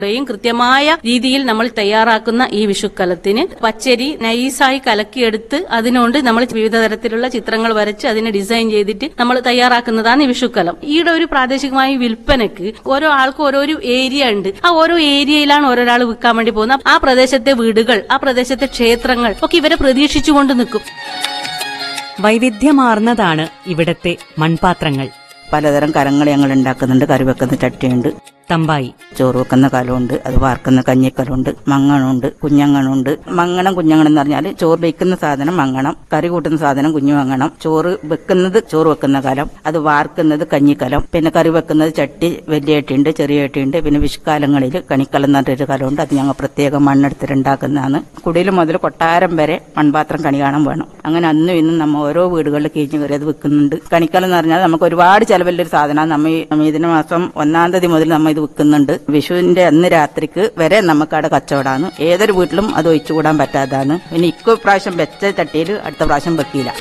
യും കൃത്യമായ രീതിയിൽ നമ്മൾ തയ്യാറാക്കുന്ന ഈ വിഷുക്കലത്തിന് പച്ചരി നൈസായി കലക്കിയെടുത്ത് അതിനോണ്ട് നമ്മൾ വിവിധ തരത്തിലുള്ള ചിത്രങ്ങൾ വരച്ച് അതിനെ ഡിസൈൻ ചെയ്തിട്ട് നമ്മൾ തയ്യാറാക്കുന്നതാണ് ഈ വിഷുക്കലം ഈയുടെ ഒരു പ്രാദേശികമായ വിൽപ്പനക്ക് ഓരോ ആൾക്കും ഓരോരോ ഏരിയ ഉണ്ട് ആ ഓരോ ഏരിയയിലാണ് ഓരോരാൾ വിൽക്കാൻ വേണ്ടി പോകുന്നത് ആ പ്രദേശത്തെ വീടുകൾ ആ പ്രദേശത്തെ ക്ഷേത്രങ്ങൾ ഒക്കെ ഇവരെ പ്രതീക്ഷിച്ചുകൊണ്ട് നിൽക്കും വൈവിധ്യമാർന്നതാണ് ഇവിടത്തെ മൺപാത്രങ്ങൾ പലതരം കരങ്ങൾ ഞങ്ങൾ ഉണ്ടാക്കുന്നുണ്ട് കറി വെക്കുന്ന ചട്ടിയുണ്ട് തമ്പായി ചോറ് വെക്കുന്ന കലമുണ്ട് അത് വാർക്കുന്ന കഞ്ഞിക്കലുണ്ട് മങ്ങണുണ്ട് കുഞ്ഞങ്ങണുണ്ട് മങ്ങണം കുഞ്ഞങ്ങണം എന്ന് പറഞ്ഞാൽ ചോറ് വെക്കുന്ന സാധനം മങ്ങണം കറി കൂട്ടുന്ന സാധനം കുഞ്ഞു മങ്ങണം ചോറ് വെക്കുന്നത് ചോറ് വെക്കുന്ന കലം അത് വാർക്കുന്നത് കഞ്ഞിക്കലം പിന്നെ കറി വെക്കുന്നത് ചട്ടി വലിയ ചട്ടിയുണ്ട് ചെറിയ ചട്ടിയുണ്ട് പിന്നെ വിഷുക്കാലങ്ങളിൽ കണിക്കലം എന്ന് പറഞ്ഞൊരു കലമുണ്ട് അത് ഞങ്ങൾ പ്രത്യേകം മണ്ണെടുത്തിട്ട് ഉണ്ടാക്കുന്നതാണ് കുടിയിൽ മുതൽ കൊട്ടാരം വരെ മൺപാത്രം കണി കാണാൻ വേണം അങ്ങനെ അന്നും ഇന്നും നമ്മ ഓരോ വീടുകളിൽ കീഞ്ഞു കയറി അത് വെക്കുന്നുണ്ട് കണിക്കലം എന്ന് പറഞ്ഞാൽ നമുക്ക് ഒരുപാട് ചെലവില്ലൊരു സാധനമാണ് നമ്മ ഈ ഇതിന് മാസം ഒന്നാം തീയതി മുതൽ നമ്മ ഇത് വിൽക്കുന്നുണ്ട് വിഷുവിന്റെ അന്ന് രാത്രിക്ക് വരെ നമുക്ക് അവിടെ കച്ചവടമാണ് ഏതൊരു വീട്ടിലും അത് ഒഴിച്ചുകൂടാൻ പറ്റാത്തതാണ് പിന്നെ ഇക്കോ പ്രാവശ്യം വെച്ച ചട്ടിയിൽ അടുത്ത പ്രാവശ്യം വെക്കില്ല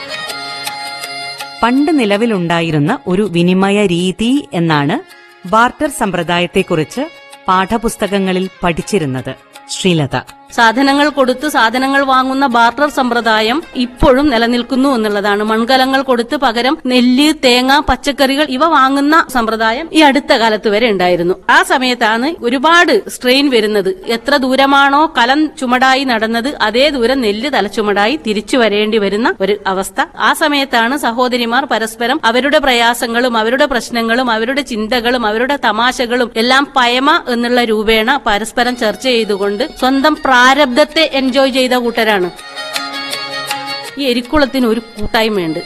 പണ്ട് നിലവിലുണ്ടായിരുന്ന ഒരു വിനിമയ രീതി എന്നാണ് ബാർട്ടർ സമ്പ്രദായത്തെക്കുറിച്ച് പാഠപുസ്തകങ്ങളിൽ പഠിച്ചിരുന്നത് ശ്രീലത സാധനങ്ങൾ കൊടുത്ത് സാധനങ്ങൾ വാങ്ങുന്ന ബാർട്ടർ സമ്പ്രദായം ഇപ്പോഴും നിലനിൽക്കുന്നു എന്നുള്ളതാണ് മൺകലങ്ങൾ കൊടുത്ത് പകരം നെല്ല് തേങ്ങ പച്ചക്കറികൾ ഇവ വാങ്ങുന്ന സമ്പ്രദായം ഈ അടുത്ത കാലത്ത് വരെ ഉണ്ടായിരുന്നു ആ സമയത്താണ് ഒരുപാട് സ്ട്രെയിൻ വരുന്നത് എത്ര ദൂരമാണോ കലം ചുമടായി നടന്നത് അതേ ദൂരം നെല്ല് തലച്ചുമടായി തിരിച്ചു വരേണ്ടി വരുന്ന ഒരു അവസ്ഥ ആ സമയത്താണ് സഹോദരിമാർ പരസ്പരം അവരുടെ പ്രയാസങ്ങളും അവരുടെ പ്രശ്നങ്ങളും അവരുടെ ചിന്തകളും അവരുടെ തമാശകളും എല്ലാം പയമ എന്നുള്ള രൂപേണ പരസ്പരം ചർച്ച ചെയ്തുകൊണ്ട് സ്വന്തം പ്രാരബ്ധത്തെ എൻജോയ് ചെയ്ത കൂട്ടരാണ് ഈ എരിക്കുളത്തിന് ഒരു കൂട്ടായ്മയുണ്ട്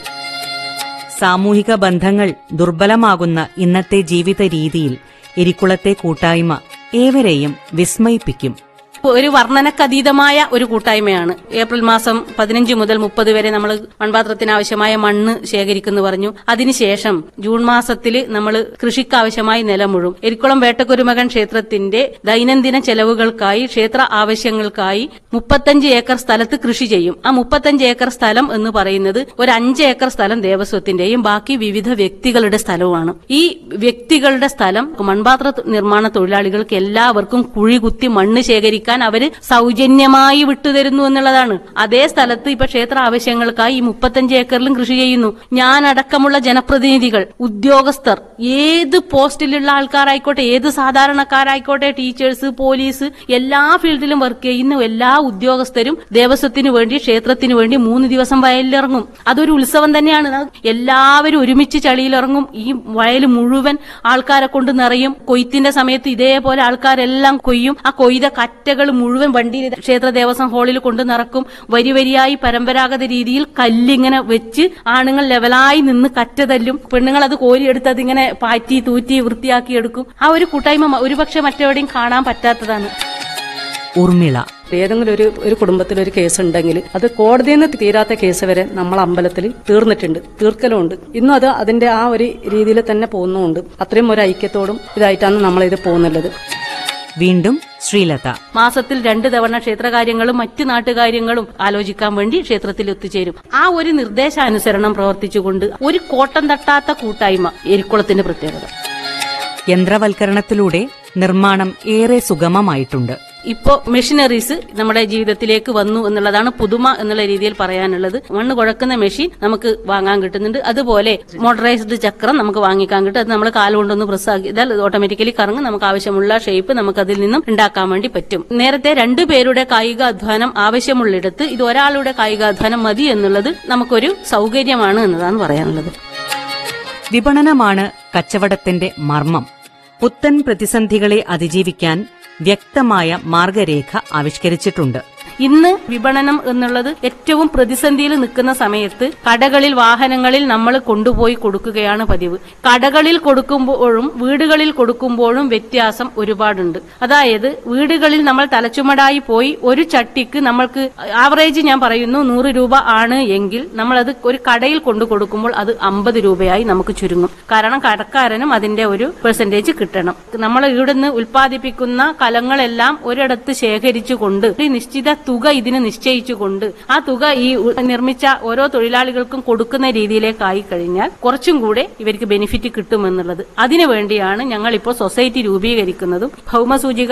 സാമൂഹിക ബന്ധങ്ങൾ ദുർബലമാകുന്ന ഇന്നത്തെ ജീവിത രീതിയിൽ എരിക്കുളത്തെ കൂട്ടായ്മ ഏവരെയും വിസ്മയിപ്പിക്കും ഒരു വർണ്ണനക്കതീതമായ ഒരു കൂട്ടായ്മയാണ് ഏപ്രിൽ മാസം പതിനഞ്ച് മുതൽ മുപ്പത് വരെ നമ്മൾ മൺപാത്രത്തിന് ആവശ്യമായ മണ്ണ് ശേഖരിക്കുന്നു പറഞ്ഞു അതിനുശേഷം ജൂൺ മാസത്തിൽ നമ്മൾ കൃഷിക്കാവശ്യമായി നിലമുഴും എരിക്കുളം വേട്ടക്കുരുമകൻ ക്ഷേത്രത്തിന്റെ ദൈനംദിന ചെലവുകൾക്കായി ക്ഷേത്ര ആവശ്യങ്ങൾക്കായി മുപ്പത്തഞ്ച് ഏക്കർ സ്ഥലത്ത് കൃഷി ചെയ്യും ആ മുപ്പത്തഞ്ച് ഏക്കർ സ്ഥലം എന്ന് പറയുന്നത് ഒരു അഞ്ച് ഏക്കർ സ്ഥലം ദേവസ്വത്തിന്റെയും ബാക്കി വിവിധ വ്യക്തികളുടെ സ്ഥലവുമാണ് ഈ വ്യക്തികളുടെ സ്ഥലം മൺപാത്ര നിർമ്മാണ തൊഴിലാളികൾക്ക് എല്ലാവർക്കും കുഴി കുത്തി മണ്ണ് ശേഖരിക്കാൻ അവര് സൗജന്യമായി വിട്ടുതരുന്നു എന്നുള്ളതാണ് അതേ സ്ഥലത്ത് ഇപ്പൊ ക്ഷേത്ര ആവശ്യങ്ങൾക്കായി ഈ മുപ്പത്തഞ്ച് ഏക്കറിലും കൃഷി ചെയ്യുന്നു ഞാൻ അടക്കമുള്ള ജനപ്രതിനിധികൾ ഉദ്യോഗസ്ഥർ ഏത് പോസ്റ്റിലുള്ള ആൾക്കാരായിക്കോട്ടെ ഏത് സാധാരണക്കാരായിക്കോട്ടെ ടീച്ചേഴ്സ് പോലീസ് എല്ലാ ഫീൽഡിലും വർക്ക് ചെയ്യുന്ന എല്ലാ ഉദ്യോഗസ്ഥരും ദേവസ്വത്തിന് വേണ്ടി ക്ഷേത്രത്തിന് വേണ്ടി മൂന്ന് ദിവസം വയലിലിറങ്ങും അതൊരു ഉത്സവം തന്നെയാണ് എല്ലാവരും ഒരുമിച്ച് ചളിയിലിറങ്ങും ഈ വയൽ മുഴുവൻ ആൾക്കാരെ കൊണ്ട് നിറയും കൊയ്ത്തിന്റെ സമയത്ത് ഇതേപോലെ ആൾക്കാരെല്ലാം കൊയ്യും ആ കൊയ്ത കറ്റകൾ മുഴുവൻ വണ്ടിയിൽ ക്ഷേത്ര ദേവസ്വം ഹാളിൽ കൊണ്ട് നിറക്കും വരി വരിയായി പരമ്പരാഗത രീതിയിൽ കല്ലിങ്ങനെ വെച്ച് ആണുങ്ങൾ ലെവലായി നിന്ന് കറ്റ തല്ലും പെണ്ണുങ്ങൾ അത് കോരിയെടുത്ത് അതിങ്ങനെ പാറ്റി തൂറ്റി വൃത്തിയാക്കി എടുക്കും ആ ഒരു കൂട്ടായ്മ മ- ഒരുപക്ഷെ മറ്റെവിടെയും കാണാൻ പറ്റാത്തതാണ് ഉർമിള ഏതെങ്കിലും ഒരു ഒരു കുടുംബത്തിൽ ഒരു കേസ് ഉണ്ടെങ്കിൽ അത് കോടതിയിൽ നിന്ന് തീരാത്ത കേസ് വരെ നമ്മൾ അമ്പലത്തിൽ തീർന്നിട്ടുണ്ട് തീർക്കലുമുണ്ട് ഇന്നും അത് അതിന്റെ ആ ഒരു രീതിയിൽ തന്നെ പോകുന്നുമുണ്ട് അത്രയും ഒരു ഐക്യത്തോടും ഇതായിട്ടാണ് നമ്മൾ ഇത് പോകുന്നുള്ളത് വീണ്ടും ശ്രീലത മാസത്തിൽ രണ്ട് തവണ ക്ഷേത്രകാര്യങ്ങളും മറ്റു നാട്ടുകാര്യങ്ങളും ആലോചിക്കാൻ വേണ്ടി ക്ഷേത്രത്തിൽ ഒത്തുചേരും ആ ഒരു നിർദ്ദേശാനുസരണം പ്രവർത്തിച്ചുകൊണ്ട് ഒരു കോട്ടം തട്ടാത്ത കൂട്ടായ്മ എരിക്കുളത്തിന്റെ പ്രത്യേകത യന്ത്രവൽക്കരണത്തിലൂടെ നിർമ്മാണം ഏറെ സുഗമമായിട്ടുണ്ട് ഇപ്പോ മെഷീനറീസ് നമ്മുടെ ജീവിതത്തിലേക്ക് വന്നു എന്നുള്ളതാണ് പുതുമ എന്നുള്ള രീതിയിൽ പറയാനുള്ളത് മണ്ണ് കുഴക്കുന്ന മെഷീൻ നമുക്ക് വാങ്ങാൻ കിട്ടുന്നുണ്ട് അതുപോലെ മോട്ടറൈസ്ഡ് ചക്രം നമുക്ക് വാങ്ങിക്കാൻ കിട്ടും അത് നമ്മൾ കാലുകൊണ്ടൊന്ന് പ്രസ് ആക്കിയാൽ ഓട്ടോമാറ്റിക്കലി കറങ്ങും നമുക്ക് ആവശ്യമുള്ള ഷേപ്പ് നമുക്ക് അതിൽ നിന്നും ഉണ്ടാക്കാൻ വേണ്ടി പറ്റും നേരത്തെ രണ്ടു പേരുടെ കായികാധ്വാനം ആവശ്യമുള്ളിടത്ത് ഇത് ഒരാളുടെ കായികാധ്വാനം മതി എന്നുള്ളത് നമുക്കൊരു സൗകര്യമാണ് എന്നതാണ് പറയാനുള്ളത് വിപണനമാണ് കച്ചവടത്തിന്റെ മർമ്മം പുത്തൻ പ്രതിസന്ധികളെ അതിജീവിക്കാൻ വ്യക്തമായ മാർഗരേഖ ആവിഷ്കരിച്ചിട്ടുണ്ട് ഇന്ന് വിപണനം എന്നുള്ളത് ഏറ്റവും പ്രതിസന്ധിയിൽ നിൽക്കുന്ന സമയത്ത് കടകളിൽ വാഹനങ്ങളിൽ നമ്മൾ കൊണ്ടുപോയി കൊടുക്കുകയാണ് പതിവ് കടകളിൽ കൊടുക്കുമ്പോഴും വീടുകളിൽ കൊടുക്കുമ്പോഴും വ്യത്യാസം ഒരുപാടുണ്ട് അതായത് വീടുകളിൽ നമ്മൾ തലച്ചുമടായി പോയി ഒരു ചട്ടിക്ക് നമ്മൾക്ക് ആവറേജ് ഞാൻ പറയുന്നു നൂറ് രൂപ ആണ് എങ്കിൽ നമ്മളത് ഒരു കടയിൽ കൊണ്ടു കൊടുക്കുമ്പോൾ അത് അമ്പത് രൂപയായി നമുക്ക് ചുരുങ്ങും കാരണം കടക്കാരനും അതിന്റെ ഒരു പെർസെന്റേജ് കിട്ടണം നമ്മൾ ഇവിടുന്ന് ഉൽപ്പാദിപ്പിക്കുന്ന കലങ്ങളെല്ലാം ഒരിടത്ത് ശേഖരിച്ചുകൊണ്ട് ഒരു നിശ്ചിത തുക ഇതിന് നിശ്ചയിച്ചുകൊണ്ട് ആ തുക ഈ ഉ- നിർമ്മിച്ച ഓരോ തൊഴിലാളികൾക്കും കൊടുക്കുന്ന രീതിയിലേക്കായി കഴിഞ്ഞാൽ കുറച്ചും കൂടെ ഇവർക്ക് ബെനിഫിറ്റ് കിട്ടുമെന്നുള്ളത് അതിനു വേണ്ടിയാണ് ഞങ്ങൾ ഇപ്പോൾ സൊസൈറ്റി രൂപീകരിക്കുന്നതും ഭൗമസൂചിക